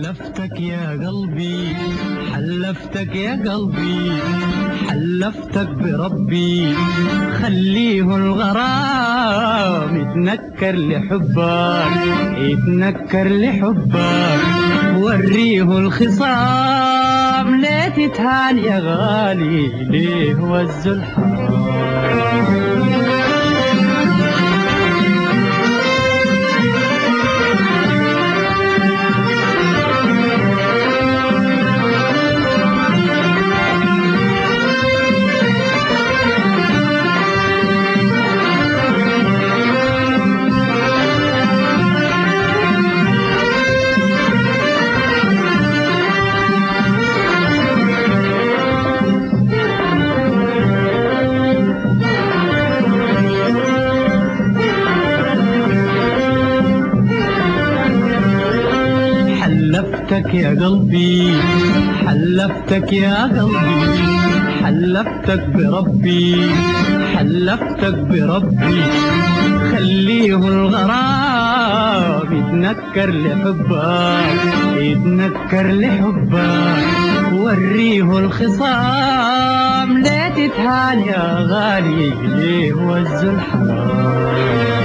حلفتك يا قلبي حلفتك يا قلبي حلفتك بربي خليه الغرام يتنكر لحبك يتنكر لحبك وريه الخصام ليه تتهان يا غالي ليه وز الحرام حلفتك يا قلبي حلفتك يا قلبي حلفتك بربي حلفتك بربي خليه الغرام يتنكر لحبك يتنكر لحبك وريه الخصام ليه تتهان يا غالي ليه وز الحرام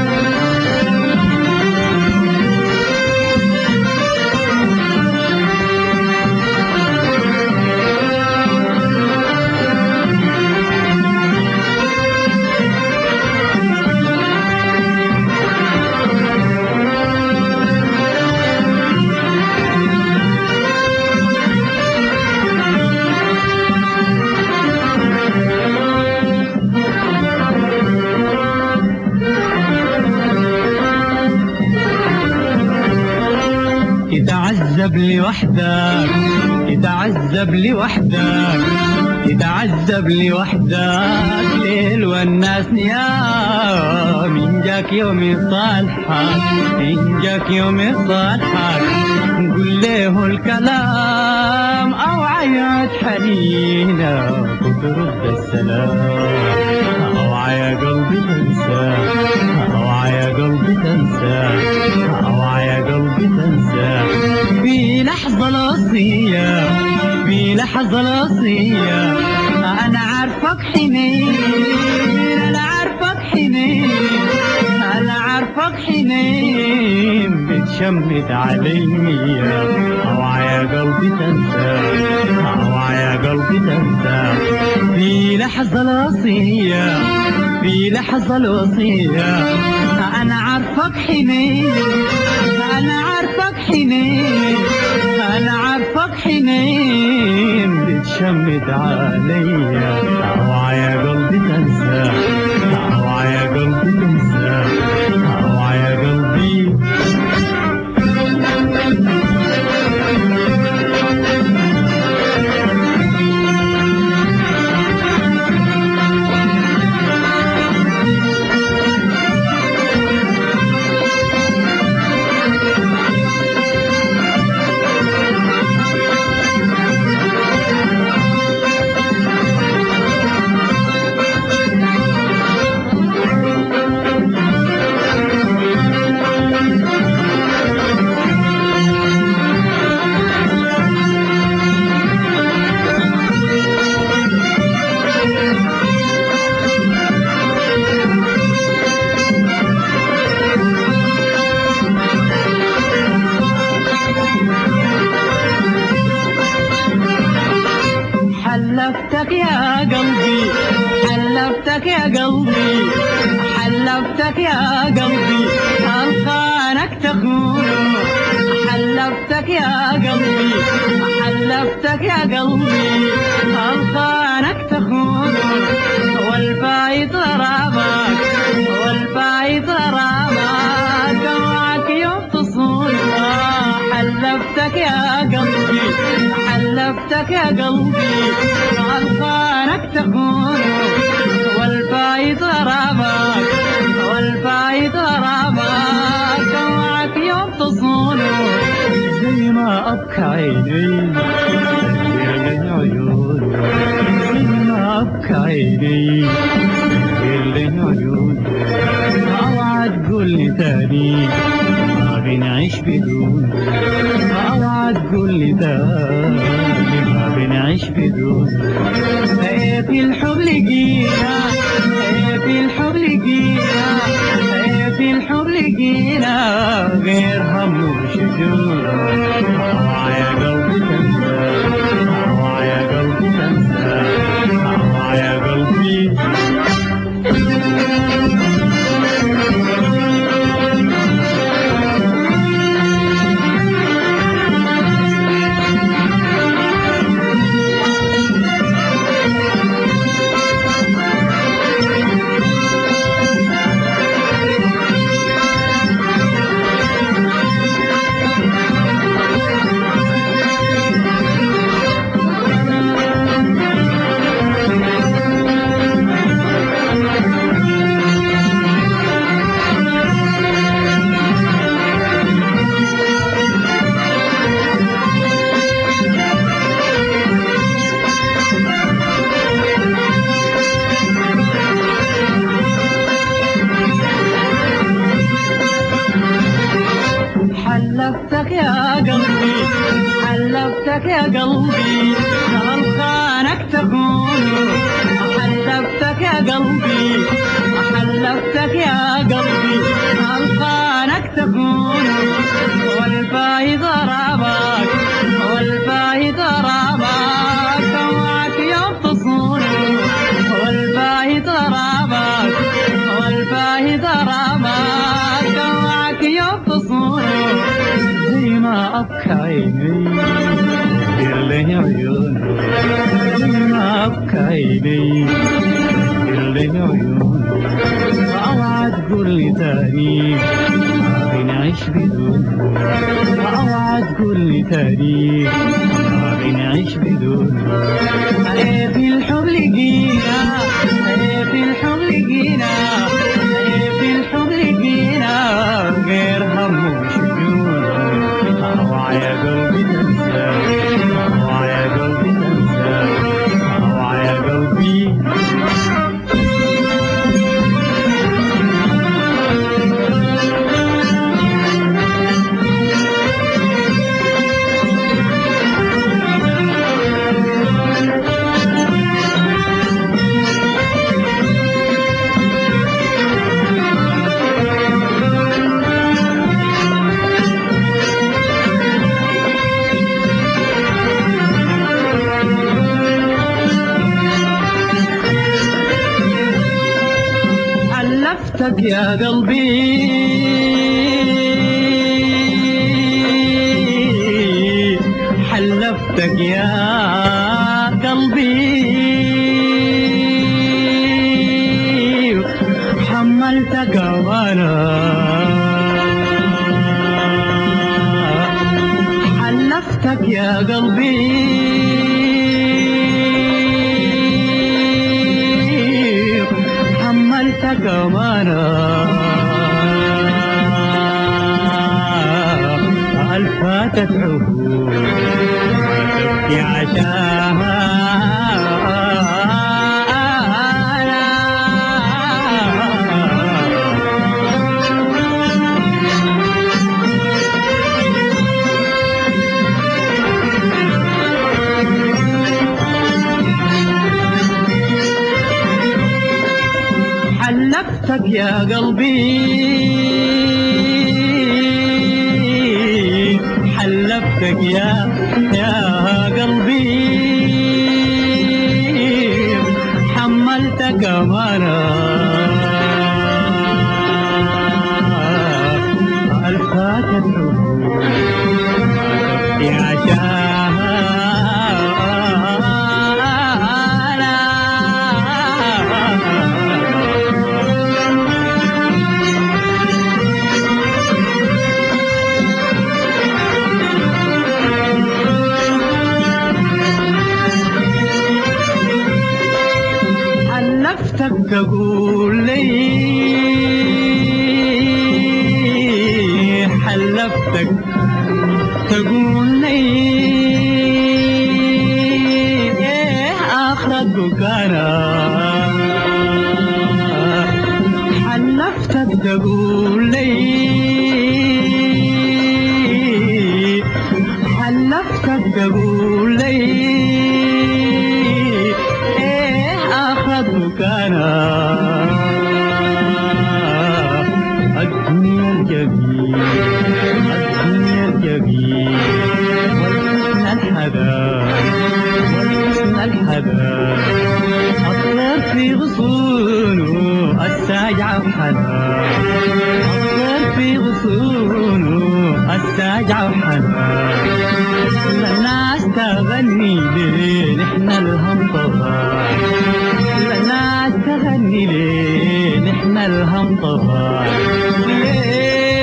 تتعذب لوحدك تتعذب لوحدك تتعذب لوحدك ليل والناس نيام إن جاك يوم صالحك إن جاك يوم صالحك قل له الكلام أو عيات حنينة وترد السلام أوعى يا قلبي تنسى أوعى يا قلبي تنسى أوعى يا قلبي تنسى في لحظة الوصية في لحظة الوصية أنا عارفك حنين أنا عارفك حنين أنا عارفك حنين بتشمت علي أوعى يا قلبي تنسى أوعى يا قلبي تنسى في لحظة الوصية في لحظة الوصية أنا عارفك حنين أنا عارفك حنين أنا عارفك حنين بتشمت عليا أوعى يا قلبي تنسى أوعى يا قلبي تنسى أوعى يا قلبي حلفتك يا قلبي حلفتك يا قلبي حلفتك يا قلبي ألقانك تخون حلفتك يا قلبي حلفتك يا قلبي ألقانك تخون والفايت غرامك والفايت غرامك معك يوم تصون حلفتك يا قلبي حلفتك يا قلبي غلطانك تكون والفايت غرامك والفايت غرامك معك يوم تصون زي ما أبكى عيني سهر عيوني زي ما أبكى عيني سهر عيوني اوعى تقول لي تاني ما بنعيش بدون اوعى ما بنعيش بدون إيه في الحب لقينا إيه في الحب لقينا إيه في الحب لقينا غير هم وشجون آه يا قلبي تنسى آه يا قلبي تنسى آه يا قلبي حلفتك يا قلبي حلفتك يا قلبي غلطانك تكون حلفتك يا قلبي حلفتك يا قلبي غلطانك تكون والفايد رابك والفايد رابك سواك يوم تصون والفايد رابك والفايد رابك سواك يوم تصون زي ما أبكى عيني دير لي عيونه زي ما أبكى عيني دير لي عيونه اوعى تقول لي تاني ما بنعيش بدون اوعى تقول لي تاني ما بنعيش بدون ايه في الحب لقينا ايه في الحب لقينا ايه في الحب لقينا غير هم وشجون اوعى يا قلبي تنسى اوعى يا قلبي تنسى اوعى يا قلبي حلفتك يا قلبي حلفتك يا قلبي حملتك وانا حلفتك يا قلبي حملتك امانه الفاتت عهود تبكي عشاها حلفتك يا قلبي حلفتك يا يا قلبي حملتك أمانة الفاتت يا شاهد حلفتك تقول لي حلفتك تقول لي إيه آخرك بكرة حلفتك تقول لي حلفتك تقول بكانا الدنيا الجميل الدنيا الجميل والحسن الحذر والحسن الحذر الطير في غصونه الساجع حذر الطير في غصونه الساجع حذر الناس تغني ليه نحن الهم طبع الناس تغني ليه نحن الهم طبع ليه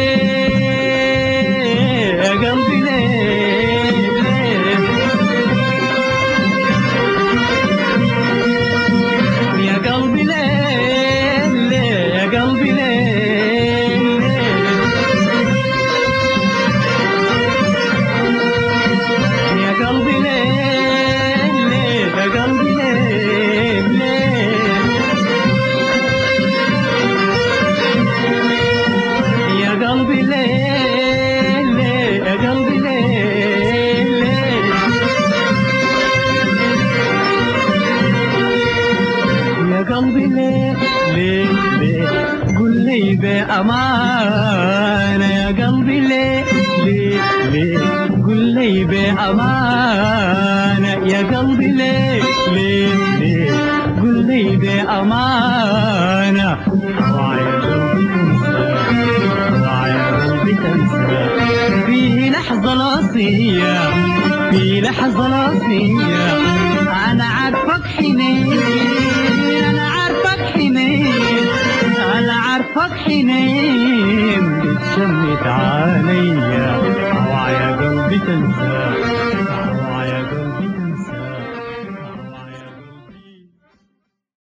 يا قلبي ليه ليه يا قلبي ليه ليه يا قلبي ليه ليه يا قلبي ليه ليه يا قلبي ليه ليه يا قلبي ليه ليه يا قلبي ليه ليه يا قلبي ليه ليه ليه قل لي بأمانة يا قلبي ليه ليه ليه قل لي بأمانة يا قلبي ليه ليه ليه قل لي بأمانة اوعى يا قلبي تنسى اوعى يا قلبي تنسى في لحظة نصية في لحظة نصية أنا عارفك حنين أنا عارفك حنين أنا عارفك حنين بتشمت عليا